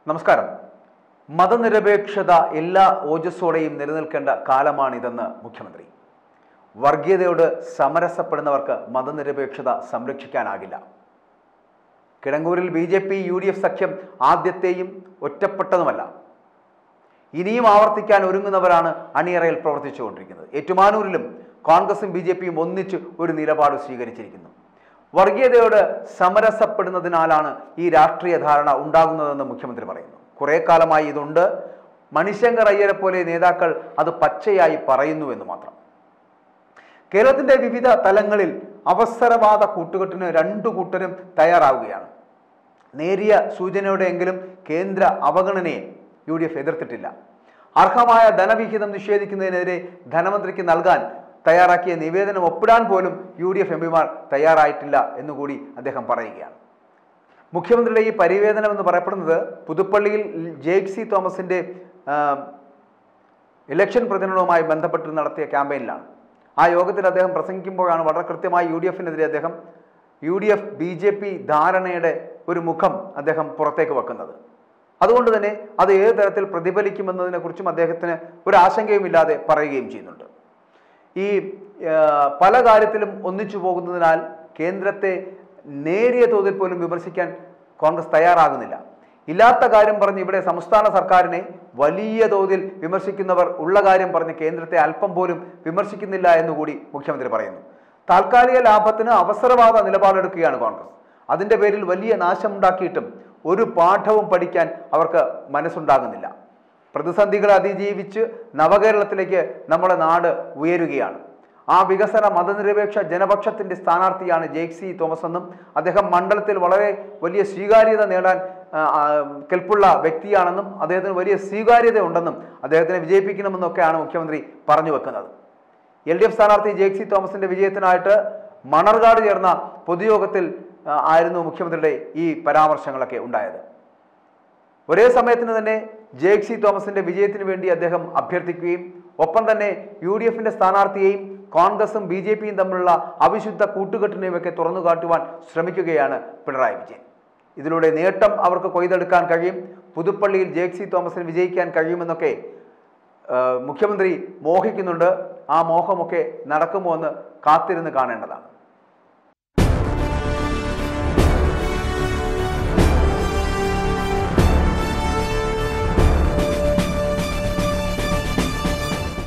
നമസ്കാരം മതനിരപേക്ഷത എല്ലാ ഓജസ്സോടെയും നിലനിൽക്കേണ്ട കാലമാണിതെന്ന് മുഖ്യമന്ത്രി വർഗീയതയോട് സമരസപ്പെടുന്നവർക്ക് മതനിരപേക്ഷത സംരക്ഷിക്കാനാകില്ല കിടങ്ങൂരിൽ B J P U D F സഖ്യം ആദ്യത്തെയും ഒറ്റപ്പെട്ടതുമല്ല ഇനിയും ആവർത്തിക്കാൻ ഒരുങ്ങുന്നവരാണ് അണിയറയിൽ പ്രവർത്തിച്ചുകൊണ്ടിരിക്കുന്നത് ഏറ്റുമാനൂരിലും കോൺഗ്രസും ബി ജെ പിയും ഒന്നിച്ച് ഒരു നിലപാട് സ്വീകരിച്ചിരിക്കുന്നു വർഗീയതയോട് സമരസപ്പെടുന്നതിനാലാണ് ഈ രാഷ്ട്രീയ ധാരണ ഉണ്ടാകുന്നതെന്ന് മുഖ്യമന്ത്രി പറയുന്നു കുറെ കാലമായി ഇതുണ്ട് മണിശങ്കർ അയ്യരെ പോലെ നേതാക്കൾ അത് പച്ചയായി പറയുന്നു എന്ന് മാത്രം കേരളത്തിന്റെ വിവിധ തലങ്ങളിൽ അവസരവാദ കൂട്ടുകെട്ടിന് രണ്ടു കൂട്ടരും തയ്യാറാവുകയാണ് നേരിയ സൂചനയോടെയെങ്കിലും കേന്ദ്ര അവഗണനയെ യു ഡി എഫ് എതിർത്തിട്ടില്ല അർഹമായ ധനവിഹിതം നിഷേധിക്കുന്നതിനെതിരെ ധനമന്ത്രിക്ക് നൽകാൻ തയ്യാറാക്കിയ നിവേദനം ഒപ്പിടാൻ പോലും യു ഡി എഫ് എംപിമാർ തയ്യാറായിട്ടില്ല എന്നുകൂടി അദ്ദേഹം പറയുകയാണ് മുഖ്യമന്ത്രിയുടെ ഈ പരിവേദനം എന്ന് പറയപ്പെടുന്നത് പുതുപ്പള്ളിയിൽ ജെയ്ക് സി തോമസിന്റെ ആ, ഇലക്ഷൻ പ്രചരണവുമായി ബന്ധപ്പെട്ട് നടത്തിയ ക്യാമ്പയിനിലാണ് ആ യോഗത്തിൽ അദ്ദേഹം പ്രസംഗിക്കുമ്പോഴാണ് വളരെ കൃത്യമായി യു ഡി എഫിനെതിരെ അദ്ദേഹം U D F B J P ധാരണയുടെ ഒരു മുഖം അദ്ദേഹം പുറത്തേക്ക് വെക്കുന്നത് അതുകൊണ്ട് തന്നെ അത് ഏത് തരത്തിൽ പ്രതിഫലിക്കുമെന്നതിനെക്കുറിച്ചും അദ്ദേഹത്തിന് ഒരു ആശങ്കയുമില്ലാതെ പറയുകയും ചെയ്യുന്നുണ്ട് ഈ ആ, പല കാര്യത്തിലും ഒന്നിച്ചു പോകുന്നതിനാൽ കേന്ദ്രത്തെ നേരിയ തോതിൽ പോലും വിമർശിക്കാൻ കോൺഗ്രസ് തയ്യാറാകുന്നില്ല ഇല്ലാത്ത കാര്യം പറഞ്ഞ് ഇവിടെ സംസ്ഥാന സർക്കാരിനെ വലിയ തോതിൽ വിമർശിക്കുന്നവർ ഉള്ള കാര്യം പറഞ്ഞ് കേന്ദ്രത്തെ അല്പം പോലും വിമർശിക്കുന്നില്ല എന്നുകൂടി മുഖ്യമന്ത്രി പറയുന്നു താൽക്കാലിക ലാഭത്തിന് അവസരവാദ നിലപാടെടുക്കുകയാണ് കോൺഗ്രസ് അതിന്റെ പേരിൽ വലിയ നാശമുണ്ടാക്കിയിട്ടും ഒരു പാഠവും പഠിക്കാൻ അവർക്ക് മനസ്സുണ്ടാകുന്നില്ല പ്രതിസന്ധികളെ അതിജീവിച്ച് നവകേരളത്തിലേക്ക് നമ്മുടെ നാട് ഉയരുകയാണ് ആ വികസന മതനിരപേക്ഷ ജനപക്ഷത്തിന്റെ സ്ഥാനാർത്ഥിയാണ് ജെയ്ക് സി തോമസ് എന്നും അദ്ദേഹം മണ്ഡലത്തിൽ വളരെ വലിയ സ്വീകാര്യത നേടാൻ ആ, ആ, കെൽപ്പുള്ള വ്യക്തിയാണെന്നും അദ്ദേഹത്തിന് വലിയ സ്വീകാര്യത ഉണ്ടെന്നും അദ്ദേഹത്തിനെ വിജയിപ്പിക്കണമെന്നൊക്കെയാണ് മുഖ്യമന്ത്രി പറഞ്ഞു വെക്കുന്നത് എൽ ഡി എഫ് സ്ഥാനാർത്ഥി ജെയ്ക് സി തോമസിന്റെ വിജയത്തിനായിട്ട് മണർകാട് ചേർന്ന പൊതുയോഗത്തിൽ ആ, ആയിരുന്നു മുഖ്യമന്ത്രിയുടെ ഈ പരാമർശങ്ങളൊക്കെ ഉണ്ടായത് ഒരേ സമയത്തിന് തന്നെ ജെയ്ക് സി തോമസിന്റെ വിജയത്തിന് വേണ്ടി അദ്ദേഹം അഭ്യർത്ഥിക്കുകയും ഒപ്പം തന്നെ യു ഡി എഫിന്റെ സ്ഥാനാർത്ഥിയെയും കോൺഗ്രസും ബി ജെ പിയും തമ്മിലുള്ള അവിശുദ്ധ കൂട്ടുകെട്ടിനെയും ഒക്കെ തുറന്നു കാട്ടുവാൻ ശ്രമിക്കുകയാണ് പിണറായി വിജയൻ ഇതിലൂടെ നേട്ടം അവർക്ക് കൊയ്തെടുക്കാൻ കഴിയും പുതുപ്പള്ളിയിൽ ജെയ്ക് സി തോമസിന് വിജയിക്കാൻ കഴിയുമെന്നൊക്കെ ആ, മുഖ്യമന്ത്രി മോഹിക്കുന്നുണ്ട് ആ മോഹമൊക്കെ നടക്കുമോ എന്ന് കാത്തിരുന്ന് കാണേണ്ടതാണ്